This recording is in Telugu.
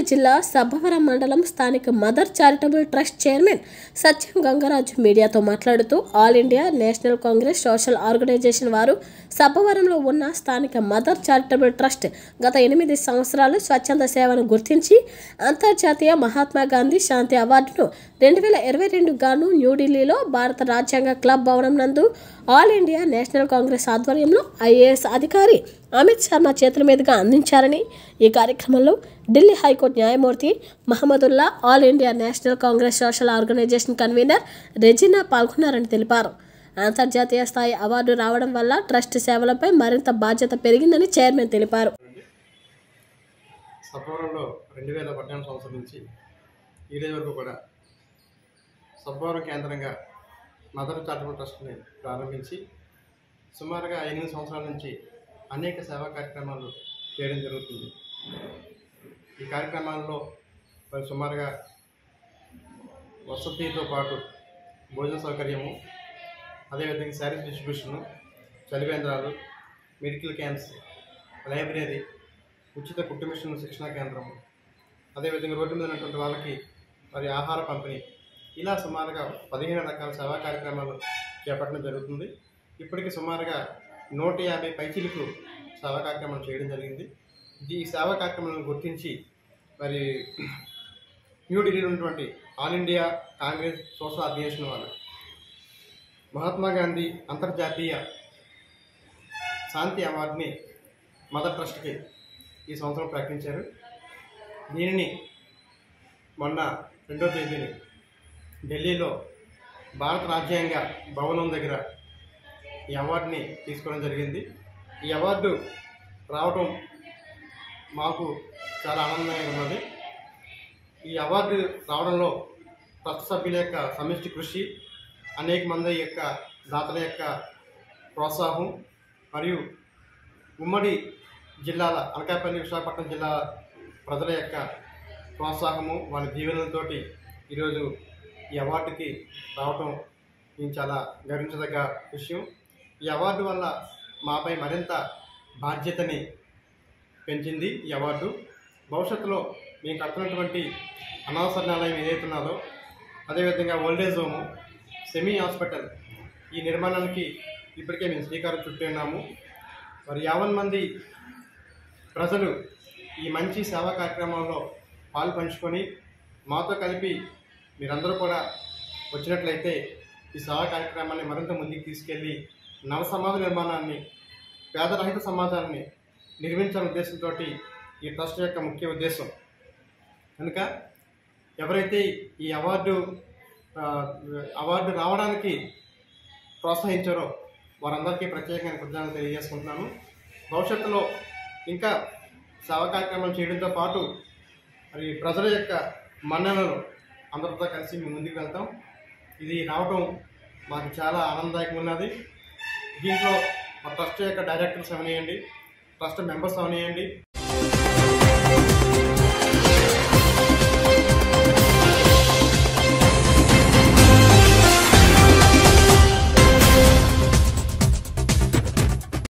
జిల్లా సబ్బవరం మండలం స్థానిక mother charitable trust chairman Satyam Gangaraju మీడియాతో మాట్లాడుతూ all India national Congress social organisation వారు సబ్బవరంలో ఉన్న స్థానిక మదర్ చారిటబుల్ ట్రస్ట్ గత ఎనిమిది సంవత్సరాలు స్వచ్ఛంద సేవను గుర్తించి అంతర్జాతీయ మహాత్మా గాంధీ శాంతి అవార్డును రెండు వేల ఇరవై రెండు గాను న్యూఢిల్లీలో భారత రాజ్యాంగ క్లబ్ భవనం నందు ఆల్ ఇండియా నేషనల్ కాంగ్రెస్ ఆధ్వర్యంలో ఐఏఎస్ అధికారి అమిత్ శర్మ చేతుల మీదుగా అందించారని ఈ కార్యక్రమంలో ఢిల్లీ హైకోర్టు న్యాయమూర్తి Mahammadullah all India national Congress social organisation convener Regina పాల్గొన్నారని తెలిపారు అంతర్జాతీయ స్థాయి అవార్డు రావడం వల్ల ట్రస్ట్ సేవలపై మరింత బాధ్యత పెరిగిందని చైర్మన్ తెలిపారు సబ్బవరంలో రెండు వేల పద్నాలుగు సంవత్సరం నుంచి ఈ రోజు వరకు కూడా సబ్బవరం కేంద్రంగా మదర్ చారిటబుల్ ట్రస్ట్ని ప్రారంభించి సుమారుగా ఎనిమిది సంవత్సరాల నుంచి అనేక సేవా కార్యక్రమాలు చేయడం జరుగుతుంది ఈ కార్యక్రమాల్లో మరి సుమారుగా వసతితో పాటు భోజన సౌకర్యము అదేవిధంగా శారీస్ డిస్ట్రిబ్యూషను చలివేంద్రాలు మెడికల్ క్యాంప్స్ లైబ్రరీ ఉచిత కుట్టు మిషన్ శిక్షణా కేంద్రము అదేవిధంగా రోడ్డు మీద ఉన్నటువంటి వాళ్ళకి మరి ఆహార పంపిణీ ఇలా సుమారుగా పదిహేను రకాల సేవా కార్యక్రమాలు చేపట్టడం జరుగుతుంది ఇప్పటికి సుమారుగా నూట యాభై పైచీలకు సేవా కార్యక్రమాలు చేయడం జరిగింది ఈ సేవా కార్యక్రమాలను గుర్తించి మరి న్యూఢిల్లీలో ఉన్నటువంటి all India Congress social organisation వాళ్ళు మహాత్మా గాంధీ అంతర్జాతీయ శాంతి అవార్డుని మదర్ ట్రస్ట్కి ఈ సంవత్సరం ప్రకటించారు దీనిని మొన్న రెండో తేదీని ఢిల్లీలో భారత రాజ్యాంగ భవనం దగ్గర ఈ అవార్డుని తీసుకోవడం జరిగింది ఈ అవార్డు రావడం మాకు చాలా ఆనందంగా ఉన్నది ఈ అవార్డు రావడంలో ట్రస్ట్ సభ్యుల యొక్క సమిష్టి కృషి అనేక మంది యొక్క దాతల యొక్క ప్రోత్సాహం మరియు ఉమ్మడి జిల్లాల అనకాపల్లి విశాఖపట్నం జిల్లా ప్రజల యొక్క ప్రోత్సాహము వాళ్ళ దీవెనలతోటి ఈరోజు ఈ అవార్డుకి రావటం నేను చాలా గర్వించదగ్గ విషయం ఈ అవార్డు వల్ల మాపై మరింత బాధ్యతని పెంచింది ఈ అవార్డు భవిష్యత్తులో మేము కడుతున్నటువంటి అనాథ శరణాలయం ఏదైతే ఉన్నదో అదేవిధంగా ఓల్డేజ్ హోము సెమీ హాస్పిటల్ ఈ నిర్మాణానికి ఇప్పటికే మేము శ్రీకారం చుట్టి ఉన్నాము మరి యావన్ మంది ప్రజలు ఈ మంచి సేవా కార్యక్రమంలో పాలు పంచుకొని మాతో కలిపి మీరందరూ కూడా వచ్చినట్లయితే ఈ సేవా కార్యక్రమాన్ని మరింత ముందుకు తీసుకెళ్ళి నవ సమాజ నిర్మాణాన్ని పేదరహిత సమాజాన్ని నిర్మించాలనే ఉద్దేశంతో ఈ ట్రస్ట్ యొక్క ముఖ్య ఉద్దేశం కనుక ఎవరైతే ఈ అవార్డు ఆ, అవార్డు రావడానికి ప్రోత్సహించారో వారందరికీ ప్రత్యేకంగా కృతజ్ఞతలు తెలియజేసుకుంటున్నాను భవిష్యత్తులో ఇంకా సేవా కార్యక్రమాలు చేయడంతో పాటు మరి ప్రజల యొక్క మన్ననలు అందరితో కలిసి మేము ముందుకు వెళ్తాం ఇది రావడం మాకు చాలా ఆనందదాయకంగా ఉన్నది దీంట్లో మా ట్రస్ట్ యొక్క డైరెక్టర్స్ అవనియండి ట్రస్ట్ మెంబర్స్ అవనియండి